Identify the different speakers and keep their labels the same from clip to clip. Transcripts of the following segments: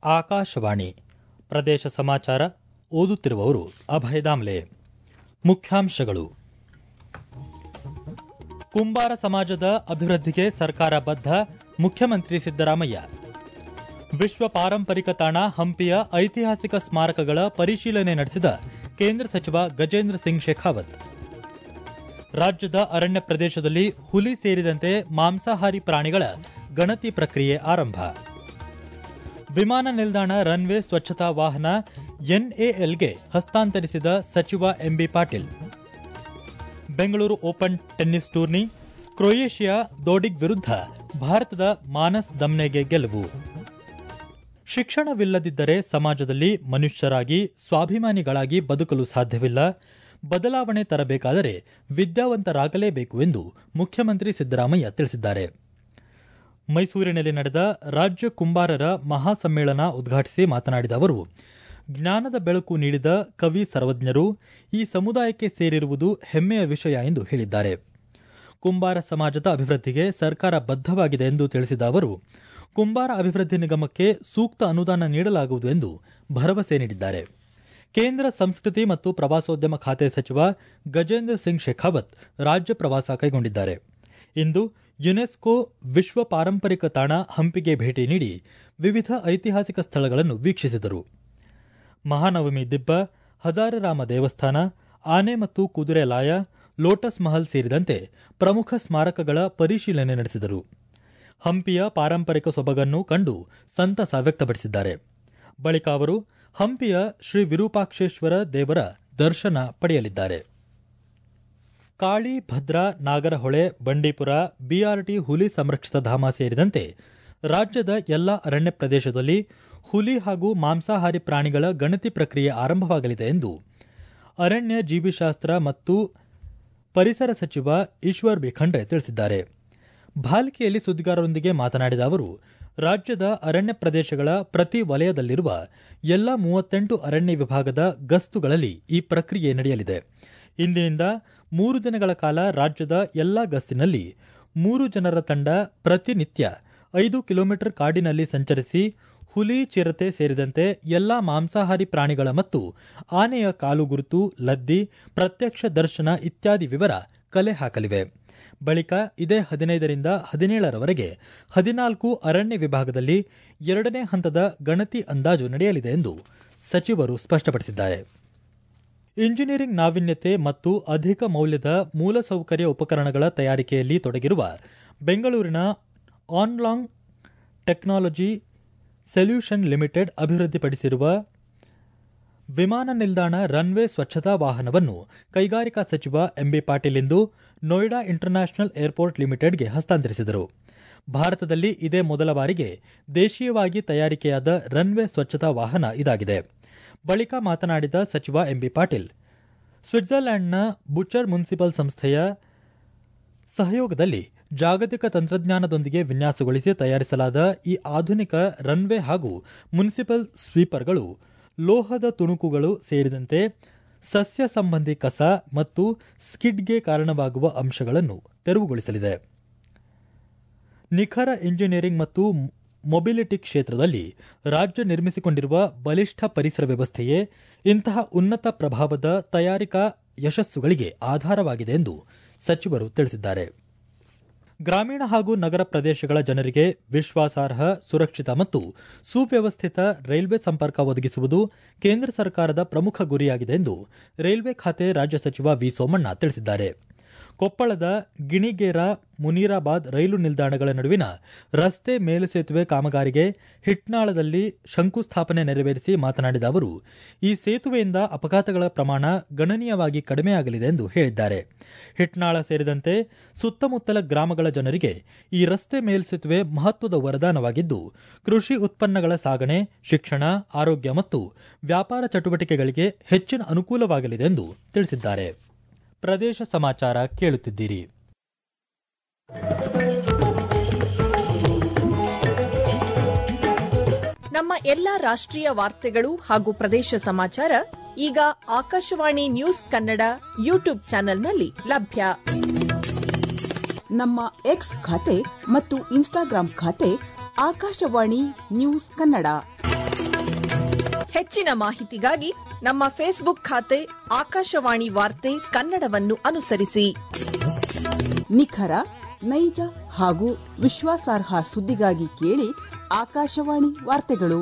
Speaker 1: ಆಕಾಶವಾಣಿ ಪ್ರದೇಶ ಸಮಾಚಾರ ಓದುತ್ತಿರುವವರು ಅಭಯ ದಾಮ್ಲೆ ಮುಖ್ಯಾಂಶಗಳು ಕುಂಬಾರ ಸಮಾಜದ ಅಭಿವೃದ್ಧಿಗೆ ಸರ್ಕಾರ ಬದ್ಧ ಮುಖ್ಯಮಂತ್ರಿ ಸಿದ್ದರಾಮಯ್ಯ ವಿಶ್ವ ಪಾರಂಪರಿಕ ತಾಣ ಹಂಪಿಯ ಐತಿಹಾಸಿಕ ಸ್ಮಾರಕಗಳ ಪರಿಶೀಲನೆ ನಡೆಸಿದ ಕೇಂದ್ರ ಸಚಿವ ಗಜೇಂದ್ರ ಸಿಂಗ್ ಶೇಖಾವತ್ ರಾಜ್ಯದ ಅರಣ್ಯ ಪ್ರದೇಶದಲ್ಲಿ ಹುಲಿ ಸೇರಿದಂತೆ ಮಾಂಸಾಹಾರಿ ಪ್ರಾಣಿಗಳ ಗಣತಿ ಪ್ರಕ್ರಿಯೆ ಆರಂಭ ವಿಮಾನ ನಿಲ್ದಾಣ ರನ್ವೇ ಸ್ವಚ್ಛತಾ ವಾಹನ ಎನ್ಎಎಲ್ಗೆ ಹಸ್ತಾಂತರಿಸಿದ ಸಚಿವ M B Patil Bengaluru open tennis tourney Croatia Dodig ವಿರುದ್ಧ ಭಾರತದ ಮಾನಸ್ ದಮ್ನೆಗೆ ಗೆಲುವು ಶಿಕ್ಷಣವಿಲ್ಲದಿದ್ದರೆ ಸಮಾಜದಲ್ಲಿ ಮನುಷ್ಯರಾಗಿ ಸ್ವಾಭಿಮಾನಿಗಳಾಗಿ ಬದುಕಲು ಸಾಧ್ಯವಿಲ್ಲ ಬದಲಾವಣೆ ತರಬೇಕಾದರೆ ವಿದ್ಯಾವಂತರಾಗಲೇಬೇಕು ಎಂದು ಮುಖ್ಯಮಂತ್ರಿ ಸಿದ್ದರಾಮಯ್ಯ ತಿಳಿಸಿದ್ದಾರೆ ಮೈಸೂರಿನಲ್ಲಿ ನಡೆದ ರಾಜ್ಯ ಕುಂಬಾರರ ಮಹಾಸಮ್ಮೇಳನ ಉದ್ಘಾಟಿಸಿ ಮಾತನಾಡಿದ ಅವರು ಜ್ಞಾನದ ಬೆಳಕು ನೀಡಿದ ಕವಿ ಸರ್ವಜ್ಞರು ಈ ಸಮುದಾಯಕ್ಕೆ ಸೇರಿರುವುದು ಹೆಮ್ಮೆಯ ವಿಷಯ ಎಂದು ಹೇಳಿದ್ದಾರೆ ಕುಂಬಾರ ಸಮಾಜದ ಅಭಿವೃದ್ಧಿಗೆ ಸರ್ಕಾರ ಬದ್ಧವಾಗಿದೆ ಎಂದು ತಿಳಿಸಿದ ಅವರು ಕುಂಬಾರ ಅಭಿವೃದ್ಧಿ ನಿಗಮಕ್ಕೆ ಸೂಕ್ತ ಅನುದಾನ ನೀಡಲಾಗುವುದು ಎಂದು ಭರವಸೆ ನೀಡಿದ್ದಾರೆ ಕೇಂದ್ರ ಸಂಸ್ಕೃತಿ ಮತ್ತು ಪ್ರವಾಸೋದ್ಯಮ ಖಾತೆ ಸಚಿವ ಗಜೇಂದ್ರ ಸಿಂಗ್ ಶೇಖಾವತ್ ರಾಜ್ಯ ಪ್ರವಾಸ ಕೈಗೊಂಡಿದ್ದಾರೆ ಇಂದು ಯುನೆಸ್ಕೋ ವಿಶ್ವ ಪಾರಂಪರಿಕ ತಾಣ ಹಂಪಿಗೆ ಭೇಟಿ ನೀಡಿ ವಿವಿಧ ಐತಿಹಾಸಿಕ ಸ್ಥಳಗಳನ್ನು ವೀಕ್ಷಿಸಿದರು ಮಹಾನವಮಿ ದಿಬ್ಬ ಹಜಾರರಾಮ ದೇವಸ್ಥಾನ ಆನೆ ಮತ್ತು ಕುದುರೆ ಲಾಯ ಲೋಟಸ್ ಮಹಲ್ ಸೇರಿದಂತೆ ಪ್ರಮುಖ ಸ್ಮಾರಕಗಳ ಪರಿಶೀಲನೆ ನಡೆಸಿದರು ಹಂಪಿಯ ಪಾರಂಪರಿಕ ಸೊಬಗನ್ನು ಕಂಡು ಸಂತಸ ವ್ಯಕ್ತಪಡಿಸಿದ್ದಾರೆ ಬಳಿಕ ಅವರು ಹಂಪಿಯ ಶ್ರೀ ವಿರೂಪಾಕ್ಷೇಶ್ವರ ದೇವರ ದರ್ಶನ ಪಡೆಯಲಿದ್ದಾರೆ ಕಾಳಿ ಭದ್ರಾ ನಾಗರಹೊಳೆ ಬಂಡೀಪುರ ಬಿಆರ್ಟಿ ಹುಲಿ ಸಂರಕ್ಷಿತ ಧಾಮ ಸೇರಿದಂತೆ ರಾಜ್ಯದ ಎಲ್ಲ ಅರಣ್ಯ ಪ್ರದೇಶದಲ್ಲಿ ಹುಲಿ ಹಾಗೂ ಮಾಂಸಾಹಾರಿ ಪ್ರಾಣಿಗಳ ಗಣತಿ ಪ್ರಕ್ರಿಯೆ ಆರಂಭವಾಗಲಿದೆ ಎಂದು ಅರಣ್ಯ ಜೀವಿಶಾಸ್ತ್ರ ಮತ್ತು ಪರಿಸರ ಸಚಿವ ಈಶ್ವರ್ ಬಿ ಖಂಡ್ರೆ ತಿಳಿಸಿದ್ದಾರೆ ಭಾಲ್ಕಿಯಲ್ಲಿ ಸುದ್ದಿಗಾರರೊಂದಿಗೆ ಮಾತನಾಡಿದ ಅವರು ರಾಜ್ಯದ ಅರಣ್ಯ ಪ್ರದೇಶಗಳ ಪ್ರತಿ ವಲಯದಲ್ಲಿರುವ ಎಲ್ಲ ಮೂವತ್ತೆಂಟು ಅರಣ್ಯ ವಿಭಾಗದ ಗಸ್ತುಗಳಲ್ಲಿ ಈ ಪ್ರಕ್ರಿಯೆ ನಡೆಯಲಿದೆ ಇಂದಿನಿಂದ ಮೂರು ದಿನಗಳ ಕಾಲ ರಾಜ್ಯದ ಎಲ್ಲಾ ಗಸ್ತಿನಲ್ಲಿ ಮೂರು ಜನರ ತಂಡ ಪ್ರತಿನಿತ್ಯ ಐದು ಕಿಲೋಮೀಟರ್ ಕಾಡಿನಲ್ಲಿ ಸಂಚರಿಸಿ ಹುಲಿ ಚಿರತೆ ಸೇರಿದಂತೆ ಎಲ್ಲಾ ಮಾಂಸಾಹಾರಿ ಪ್ರಾಣಿಗಳ ಮತ್ತು ಆನೆಯ ಕಾಲು ಗುರುತು ಲದ್ದಿ ಪ್ರತ್ಯಕ್ಷ ದರ್ಶನ ಇತ್ಯಾದಿ ವಿವರ ಕಲೆ ಹಾಕಲಿವೆ ಬಳಿಕ ಇದೇ ಹದಿನೈದರಿಂದ ಹದಿನೇಳರವರೆಗೆ ಹದಿನಾಲ್ಕು ಅರಣ್ಯ ವಿಭಾಗದಲ್ಲಿ ಎರಡನೇ ಹಂತದ ಗಣತಿ ಅಂದಾಜು ನಡೆಯಲಿದೆ ಎಂದು ಸಚಿವರು ಸ್ಪಷ್ಟಪಡಿಸಿದ್ದಾರೆ ಇಂಜಿನಿಯರಿಂಗ್ ನಾವೀನ್ಯತೆ ಮತ್ತು ಅಧಿಕ ಮೌಲ್ಯದ ಮೂಲಸೌಕರ್ಯ ಉಪಕರಣಗಳ ತಯಾರಿಕೆಯಲ್ಲಿ ತೊಡಗಿರುವ ಬೆಂಗಳೂರಿನ ಆನ್ಲಾಂಗ್ ಟೆಕ್ನಾಲಜಿ ಸೊಲ್ಯೂಷನ್ ಲಿಮಿಟೆಡ್ ಅಭಿವೃದ್ಧಿಪಡಿಸಿರುವ ವಿಮಾನ ನಿಲ್ದಾಣ ರನ್ವೇ ಸ್ವಚ್ಛತಾ ವಾಹನವನ್ನು ಕೈಗಾರಿಕಾ ಸಚಿವ ಎಂಬಿ ಪಾಟೀಲ್ ಇಂದು ನೋಯ್ಡಾ ಇಂಟರ್ನ್ಯಾಷನಲ್ ಏರ್ಪೋರ್ಟ್ ಲಿಮಿಟೆಡ್ಗೆ ಹಸ್ತಾಂತರಿಸಿದರು ಭಾರತದಲ್ಲಿ ಇದೇ ಮೊದಲ ಬಾರಿಗೆ ದೇಶೀಯವಾಗಿ ತಯಾರಿಕೆಯಾದ ರನ್ವೇ ಸ್ವಚ್ಛತಾ ವಾಹನ ಇದಾಗಿದೆ ಬಳಿಕ ಮಾತನಾಡಿದ ಸಚಿವ ಎಂಬಿ ಪಾಟೀಲ್ ಸ್ವಿಟ್ಜರ್ಲ್ಯಾಂಡ್ನ ಬುಚರ್ ಮುನ್ಸಿಪಲ್ ಸಂಸ್ಥೆಯ ಸಹಯೋಗದಲ್ಲಿ ಜಾಗತಿಕ ತಂತ್ರಜ್ಞಾನದೊಂದಿಗೆ ವಿನ್ಯಾಸಗೊಳಿಸಿ ತಯಾರಿಸಲಾದ ಈ ಆಧುನಿಕ ರನ್ವೇ ಹಾಗೂ ಮುನ್ಸಿಪಲ್ ಸ್ವೀಪರ್ಗಳು ಲೋಹದ ತುಣುಕುಗಳು ಸೇರಿದಂತೆ ಸಸ್ಯ ಸಂಬಂಧಿ ಕಸ ಮತ್ತು ಸ್ಕಿಡ್ಗೆ ಕಾರಣವಾಗುವ ಅಂಶಗಳನ್ನು ತೆರವುಗೊಳಿಸಲಿದೆ ನಿಖರ ಇಂಜಿನಿಯರಿಂಗ್ ಮತ್ತು ಮೊಬಿಲಿಟಿ ಕ್ಷೇತ್ರದಲ್ಲಿ ರಾಜ್ಯ ನಿರ್ಮಿಸಿಕೊಂಡಿರುವ ಬಲಿಷ್ಠ ಪರಿಸರ ವ್ಯವಸ್ಥೆಯೇ ಇಂತಹ ಉನ್ನತ ಪ್ರಭಾವದ ತಯಾರಿಕಾ ಯಶಸ್ಸುಗಳಿಗೆ ಆಧಾರವಾಗಿದೆ ಎಂದು ಸಚಿವರು ತಿಳಿಸಿದ್ದಾರೆ ಗ್ರಾಮೀಣ ಹಾಗೂ ನಗರ ಪ್ರದೇಶಗಳ ಜನರಿಗೆ ವಿಶ್ವಾಸಾರ್ಹ ಸುರಕ್ಷಿತ ಮತ್ತು ಸುವ್ಯವಸ್ಥಿತ ರೈಲ್ವೆ ಸಂಪರ್ಕ ಒದಗಿಸುವುದು ಕೇಂದ್ರ ಸರ್ಕಾರದ ಪ್ರಮುಖ ಗುರಿಯಾಗಿದೆ ಎಂದು ರೈಲ್ವೆ ಖಾತೆ ರಾಜ್ಯ ಸಚಿವ ವಿ ಸೋಮಣ್ಣ ತಿಳಿಸಿದ್ದಾರೆ ಕೊಪ್ಪಳದ ಗಿಣಿಗೇರ ಮುನೀರಾಬಾದ್ ರೈಲು ನಿಲ್ದಾಣಗಳ ನಡುವಿನ ರಸ್ತೆ ಮೇಲುಸೇತುವೆ ಕಾಮಗಾರಿಗೆ ಹಿಟ್ನಾಳದಲ್ಲಿ ಶಂಕುಸ್ಥಾಪನೆ ನೆರವೇರಿಸಿ ಮಾತನಾಡಿದ ಅವರು ಈ ಸೇತುವೆಯಿಂದ ಅಪಘಾತಗಳ ಪ್ರಮಾಣ ಗಣನೀಯವಾಗಿ ಕಡಿಮೆಯಾಗಲಿದೆ ಎಂದು ಹೇಳಿದ್ದಾರೆ ಹಿಟ್ನಾಳ ಸೇರಿದಂತೆ ಸುತ್ತಮುತ್ತಲ ಗ್ರಾಮಗಳ ಜನರಿಗೆ ಈ ರಸ್ತೆ ಮೇಲ್ಸೇತುವೆ ಮಹತ್ವದ ವರದಾನವಾಗಿದ್ದು ಕೃಷಿ ಉತ್ಪನ್ನಗಳ ಸಾಗಣೆ ಶಿಕ್ಷಣ ಆರೋಗ್ಯ ಮತ್ತು ವ್ಯಾಪಾರ ಚಟುವಟಿಕೆಗಳಿಗೆ ಹೆಚ್ಚಿನ ಅನುಕೂಲವಾಗಲಿದೆ ಎಂದು ತಿಳಿಸಿದ್ದಾರೆ ಪ್ರದೇಶ ಸಮಾಚಾರ ಕೇಳುತ್ತಿದ್ದೀರಿ
Speaker 2: ನಮ್ಮ ಎಲ್ಲ ರಾಷ್ಟ್ರೀಯ ವಾರ್ತೆಗಳು ಹಾಗೂ ಪ್ರದೇಶ ಸಮಾಚಾರ ಈಗ ಆಕಾಶವಾಣಿ ನ್ಯೂಸ್ ಕನ್ನಡ ಯೂಟ್ಯೂಬ್ ಚಾನೆಲ್ನಲ್ಲಿ ಲಭ್ಯ
Speaker 3: ನಮ್ಮ ಎಕ್ಸ್ ಖಾತೆ ಮತ್ತು ಇನ್ಸ್ಟಾಗ್ರಾಂ ಖಾತೆ ಆಕಾಶವಾಣಿ ನ್ಯೂಸ್ ಕನ್ನಡ
Speaker 2: ಹೆಚ್ಚಿನ ಮಾಹಿತಿಗಾಗಿ ನಮ್ಮ ಫೇಸ್ಬುಕ್ ಖಾತೆ ಆಕಾಶವಾಣಿ ವಾರ್ತೆ ಕನ್ನಡವನ್ನು ಅನುಸರಿಸಿ
Speaker 3: ನಿಖರ ನೈಜ ಹಾಗೂ ವಿಶ್ವಾಸಾರ್ಹ ಸುದ್ದಿಗಾಗಿ ಕೇಳಿ ಆಕಾಶವಾಣಿ ವಾರ್ತೆಗಳು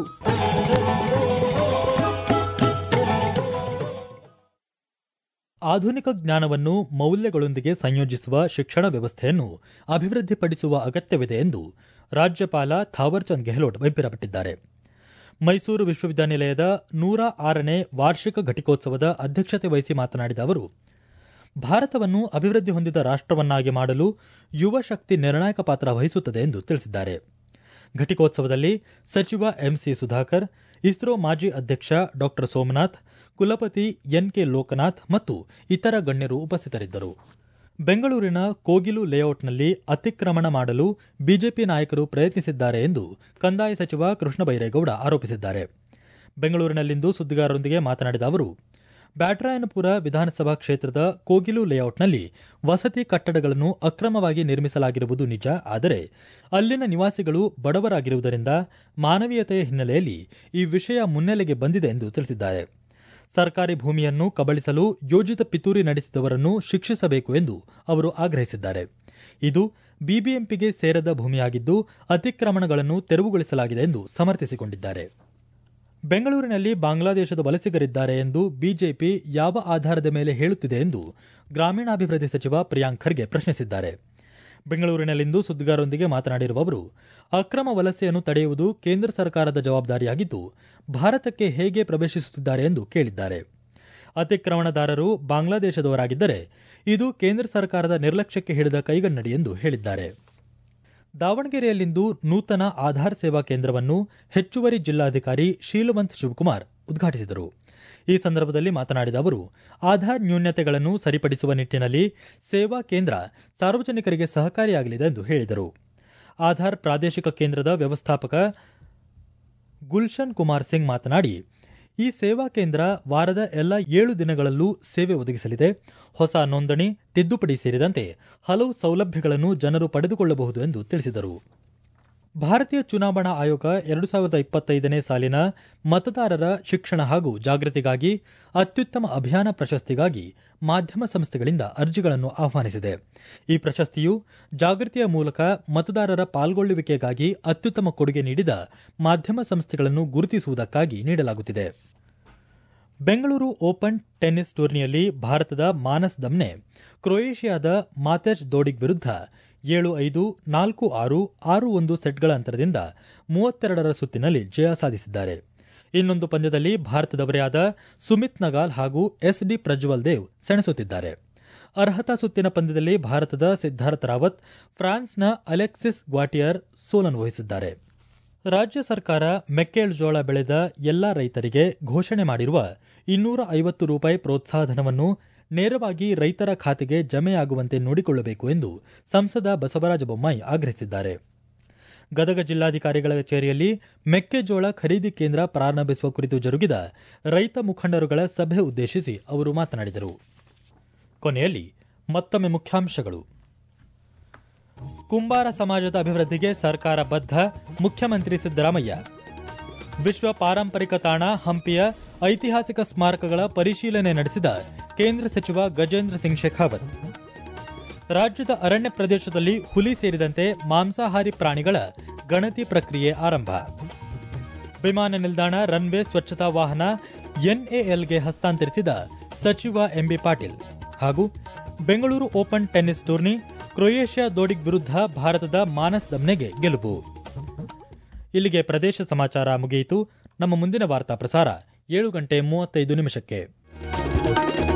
Speaker 1: ಆಧುನಿಕ ಜ್ಞಾನವನ್ನು ಮೌಲ್ಯಗಳೊಂದಿಗೆ ಸಂಯೋಜಿಸುವ ಶಿಕ್ಷಣ ವ್ಯವಸ್ಥೆಯನ್ನು ಅಭಿವೃದ್ಧಿಪಡಿಸುವ ಅಗತ್ಯವಿದೆ ಎಂದು ರಾಜ್ಯಪಾಲ ಥಾವರ್ಚಂದ್ ಗೆಹ್ಲೋಟ್ ಅಭಿಪ್ರಾಯಪಟ್ಟಿದ್ದಾರೆ ಮೈಸೂರು ವಿಶ್ವವಿದ್ಯಾನಿಲಯದ ನೂರ ಆರನೇ ವಾರ್ಷಿಕ ಘಟಿಕೋತ್ಸವದ ಅಧ್ಯಕ್ಷತೆ ವಹಿಸಿ ಮಾತನಾಡಿದ ಅವರು ಭಾರತವನ್ನು ಅಭಿವೃದ್ಧಿ ಹೊಂದಿದ ರಾಷ್ಟವನ್ನಾಗಿ ಮಾಡಲು ಯುವ ಶಕ್ತಿ ನಿರ್ಣಾಯಕ ಪಾತ್ರ ವಹಿಸುತ್ತದೆ ಎಂದು ತಿಳಿಸಿದ್ದಾರೆ ಘಟಿಕೋತ್ಸವದಲ್ಲಿ ಸಚಿವ ಎಂಸಿ ಸುಧಾಕರ್ ಇಸ್ರೋ ಮಾಜಿ ಅಧ್ಯಕ್ಷ ಡಾ ಸೋಮನಾಥ್ ಕುಲಪತಿ ಎನ್ಕೆ ಲೋಕನಾಥ್ ಮತ್ತು ಇತರ ಗಣ್ಯರು ಉಪಸ್ಥಿತರಿದ್ದರು ಬೆಂಗಳೂರಿನ ಕೋಗಿಲು ಲೇಔಟ್ನಲ್ಲಿ ಅತಿಕ್ರಮಣ ಮಾಡಲು ಬಿಜೆಪಿ ನಾಯಕರು ಪ್ರಯತ್ನಿಸಿದ್ದಾರೆ ಎಂದು ಕಂದಾಯ ಸಚಿವ ಕೃಷ್ಣ ಬೈರೇಗೌಡ ಆರೋಪಿಸಿದ್ದಾರೆ ಬೆಂಗಳೂರಿನಲ್ಲಿಂದು ಸುದ್ದಿಗಾರರೊಂದಿಗೆ ಮಾತನಾಡಿದ ಅವರು ಬ್ಯಾಟರಾಯನಪುರ ವಿಧಾನಸಭಾ ಕ್ಷೇತ್ರದ ಕೋಗಿಲು ಲೇಔಟ್ನಲ್ಲಿ ವಸತಿ ಕಟ್ಟಡಗಳನ್ನು ಅಕ್ರಮವಾಗಿ ನಿರ್ಮಿಸಲಾಗಿರುವುದು ನಿಜ ಆದರೆ ಅಲ್ಲಿನ ನಿವಾಸಿಗಳು ಬಡವರಾಗಿರುವುದರಿಂದ ಮಾನವೀಯತೆಯ ಹಿನ್ನೆಲೆಯಲ್ಲಿ ಈ ವಿಷಯ ಮುನ್ನೆಲೆಗೆ ಬಂದಿದೆ ಎಂದು ತಿಳಿಸಿದ್ದಾರೆ ಸರ್ಕಾರಿ ಭೂಮಿಯನ್ನು ಕಬಳಿಸಲು ಯೋಜಿತ ಪಿತೂರಿ ನಡೆಸಿದವರನ್ನು ಶಿಕ್ಷಿಸಬೇಕು ಎಂದು ಅವರು ಆಗ್ರಹಿಸಿದ್ದಾರೆ ಇದು ಬಿಬಿಎಂಪಿಗೆ ಸೇರದ ಭೂಮಿಯಾಗಿದ್ದು ಅತಿಕ್ರಮಣಗಳನ್ನು ತೆರವುಗೊಳಿಸಲಾಗಿದೆ ಎಂದು ಸಮರ್ಥಿಸಿಕೊಂಡಿದ್ದಾರೆ ಬೆಂಗಳೂರಿನಲ್ಲಿ ಬಾಂಗ್ಲಾದೇಶದ ವಲಸಿಗರಿದ್ದಾರೆ ಎಂದು ಬಿಜೆಪಿ ಯಾವ ಆಧಾರದ ಮೇಲೆ ಹೇಳುತ್ತಿದೆ ಎಂದು ಗ್ರಾಮೀಣಾಭಿವೃದ್ಧಿ ಸಚಿವ ಪ್ರಿಯಾಂಕ್ ಖರ್ಗೆ ಪ್ರಶ್ನಿಸಿದ್ದಾರೆ ಬೆಂಗಳೂರಿನಲ್ಲಿಂದು ಸುದ್ದಿಗಾರರೊಂದಿಗೆ ಮಾತನಾಡಿರುವ ಅವರು ಅಕ್ರಮ ವಲಸೆಯನ್ನು ತಡೆಯುವುದು ಕೇಂದ್ರ ಸರ್ಕಾರದ ಜವಾಬ್ದಾರಿಯಾಗಿದ್ದು ಭಾರತಕ್ಕೆ ಹೇಗೆ ಪ್ರವೇಶಿಸುತ್ತಿದ್ದಾರೆ ಎಂದು ಕೇಳಿದ್ದಾರೆ ಅತಿಕ್ರಮಣದಾರರು ಬಾಂಗ್ಲಾದೇಶದವರಾಗಿದ್ದರೆ ಇದು ಕೇಂದ್ರ ಸರ್ಕಾರದ ನಿರ್ಲಕ್ಷ್ಯಕ್ಕೆ ಹಿಡಿದ ಕೈಗನ್ನಡಿ ಎಂದು ಹೇಳಿದ್ದಾರೆ ದಾವಣಗೆರೆಯಲ್ಲಿಂದು ನೂತನ ಆಧಾರ್ ಸೇವಾ ಕೇಂದ್ರವನ್ನು ಹೆಚ್ಚುವರಿ ಜಿಲ್ಲಾಧಿಕಾರಿ ಶೀಲವಂತ್ ಶಿವಕುಮಾರ್ ಉದ್ಘಾಟಿಸಿದರು ಈ ಸಂದರ್ಭದಲ್ಲಿ ಮಾತನಾಡಿದ ಅವರು ಆಧಾರ್ ನ್ಯೂನ್ಯತೆಗಳನ್ನು ಸರಿಪಡಿಸುವ ನಿಟ್ಟಿನಲ್ಲಿ ಸೇವಾ ಕೇಂದ್ರ ಸಾರ್ವಜನಿಕರಿಗೆ ಸಹಕಾರಿಯಾಗಲಿದೆ ಎಂದು ಹೇಳಿದರು ಆಧಾರ್ ಪ್ರಾದೇಶಿಕ ಕೇಂದ್ರದ ವ್ಯವಸ್ಥಾಪಕ ಗುಲ್ಶನ್ ಕುಮಾರ್ ಸಿಂಗ್ ಮಾತನಾಡಿ ಈ ಸೇವಾ ಕೇಂದ್ರ ವಾರದ ಎಲ್ಲ ಏಳು ದಿನಗಳಲ್ಲೂ ಸೇವೆ ಒದಗಿಸಲಿದೆ ಹೊಸ ನೋಂದಣಿ ತಿದ್ದುಪಡಿ ಸೇರಿದಂತೆ ಹಲವು ಸೌಲಭ್ಯಗಳನ್ನು ಜನರು ಪಡೆದುಕೊಳ್ಳಬಹುದು ಎಂದು ತಿಳಿಸಿದರು ಭಾರತೀಯ ಚುನಾವಣಾ ಆಯೋಗ ಎರಡು ಸಾವಿರದ ಇಪ್ಪತ್ತೈದನೇ ಸಾಲಿನ ಮತದಾರರ ಶಿಕ್ಷಣ ಹಾಗೂ ಜಾಗೃತಿಗಾಗಿ ಅತ್ಯುತ್ತಮ ಅಭಿಯಾನ ಪ್ರಶಸ್ತಿಗಾಗಿ ಮಾಧ್ಯಮ ಸಂಸ್ಥೆಗಳಿಂದ ಅರ್ಜಿಗಳನ್ನು ಆಹ್ವಾನಿಸಿದೆ ಈ ಪ್ರಶಸ್ತಿಯು ಜಾಗೃತಿಯ ಮೂಲಕ ಮತದಾರರ ಪಾಲ್ಗೊಳ್ಳುವಿಕೆಗಾಗಿ ಅತ್ಯುತ್ತಮ ಕೊಡುಗೆ ನೀಡಿದ ಮಾಧ್ಯಮ ಸಂಸ್ಥೆಗಳನ್ನು ಗುರುತಿಸುವುದಕ್ಕಾಗಿ ನೀಡಲಾಗುತ್ತಿದೆ ಬೆಂಗಳೂರು ಓಪನ್ ಟೆನ್ನಿಸ್ ಟೂರ್ನಿಯಲ್ಲಿ ಭಾರತದ ಮಾನಸ್ ದಮ್ನೆ ಕ್ರೊಯೇಷಿಯಾದ ಮಾತೆಜ್ ದೋಡಿಗ್ ವಿರುದ್ಧ ಏಳು ಐದು ನಾಲ್ಕು ಆರು ಆರು ಒಂದು ಸೆಟ್ಗಳ ಅಂತರದಿಂದ ಮೂವತ್ತೆರಡರ ಸುತ್ತಿನಲ್ಲಿ ಜಯ ಸಾಧಿಸಿದ್ದಾರೆ ಇನ್ನೊಂದು ಪಂದ್ಯದಲ್ಲಿ ಭಾರತದವರೇ ಆದ ಸುಮಿತ್ ನಗಾಲ್ ಹಾಗೂ ಎಸ್ ಡಿ ಪ್ರಜ್ವಲ್ ದೇವ್ ಸೆಣಸುತ್ತಿದ್ದಾರೆ ಅರ್ಹತಾ ಸುತ್ತಿನ ಪಂದ್ಯದಲ್ಲಿ ಭಾರತದ ಸಿದ್ದಾರ್ಥ ರಾವತ್ ಫ್ರಾನ್ಸ್ನ ಅಲೆಕ್ಸಿಸ್ ಗ್ವಾಟಿಯರ್ ಸೋಲನುಭವಿಸಿದ್ದಾರೆ ರಾಜ್ಯ ಸರ್ಕಾರ ಮೆಕ್ಕೆಜೋಳ ಬೆಳೆದ ಎಲ್ಲಾ ರೈತರಿಗೆ ಘೋಷಣೆ ಮಾಡಿರುವ ಇನ್ನೂರ ಐವತ್ತು ರೂಪಾಯಿ ಪ್ರೋತ್ಸಾಹಧನವನ್ನು ನೇರವಾಗಿ ರೈತರ ಖಾತೆಗೆ ಜಮೆಯಾಗುವಂತೆ ನೋಡಿಕೊಳ್ಳಬೇಕು ಎಂದು ಸಂಸದ ಬಸವರಾಜ ಬೊಮ್ಮಾಯಿ ಆಗ್ರಹಿಸಿದ್ದಾರೆ ಗದಗ ಜಿಲ್ಲಾಧಿಕಾರಿಗಳ ಕಚೇರಿಯಲ್ಲಿ ಮೆಕ್ಕೆಜೋಳ ಖರೀದಿ ಕೇಂದ್ರ ಪ್ರಾರಂಭಿಸುವ ಕುರಿತು ಜರುಗಿದ ರೈತ ಮುಖಂಡರುಗಳ ಸಭೆ ಉದ್ದೇಶಿಸಿ ಅವರು ಮಾತನಾಡಿದರು ಕೊನೆಯಲ್ಲಿ ಮತ್ತೊಮ್ಮೆ ಮುಖ್ಯಾಂಶಗಳು ಕುಂಬಾರ ಸಮಾಜದ ಅಭಿವೃದ್ಧಿಗೆ ಸರ್ಕಾರ ಬದ್ಧ ಮುಖ್ಯಮಂತ್ರಿ ಸಿದ್ದರಾಮಯ್ಯ ವಿಶ್ವ ಪಾರಂಪರಿಕ ತಾಣ ಹಂಪಿಯ ಐತಿಹಾಸಿಕ ಸ್ಮಾರಕಗಳ ಪರಿಶೀಲನೆ ನಡೆಸಿದ ಕೇಂದ್ರ ಸಚಿವ ಗಜೇಂದ್ರ ಸಿಂಗ್ ಶೇಖಾವತ್ ರಾಜ್ಯದ ಅರಣ್ಯ ಪ್ರದೇಶದಲ್ಲಿ ಹುಲಿ ಸೇರಿದಂತೆ ಮಾಂಸಾಹಾರಿ ಪ್ರಾಣಿಗಳ ಗಣತಿ ಪ್ರಕ್ರಿಯೆ ಆರಂಭ ವಿಮಾನ ನಿಲ್ದಾಣ ರನ್ವೇ ಸ್ವಚ್ಛತಾ ವಾಹನ ಎನ್ಎಎಲ್ಗೆ ಹಸ್ತಾಂತರಿಸಿದ ಸಚಿವ ಎಂಬಿ ಪಾಟೀಲ್ ಹಾಗೂ Bengaluru open tennis tourney Croatia Dodig ವಿರುದ್ಧ ಭಾರತದ ಮಾನಸ್ ದಮ್ನೆಗೆ ಗೆಲುವು ಇಲ್ಲಿಗೆ ಪ್ರದೇಶ ಸಮಾಚಾರ ಮುಗಿಯಿತು ನಮ್ಮ ಮುಂದಿನ ವಾರ್ತಾ ಪ್ರಸಾರ ಏಳು ಗಂಟೆ ಮೂವತ್ತೈದು ನಿಮಿಷಕ್ಕೆ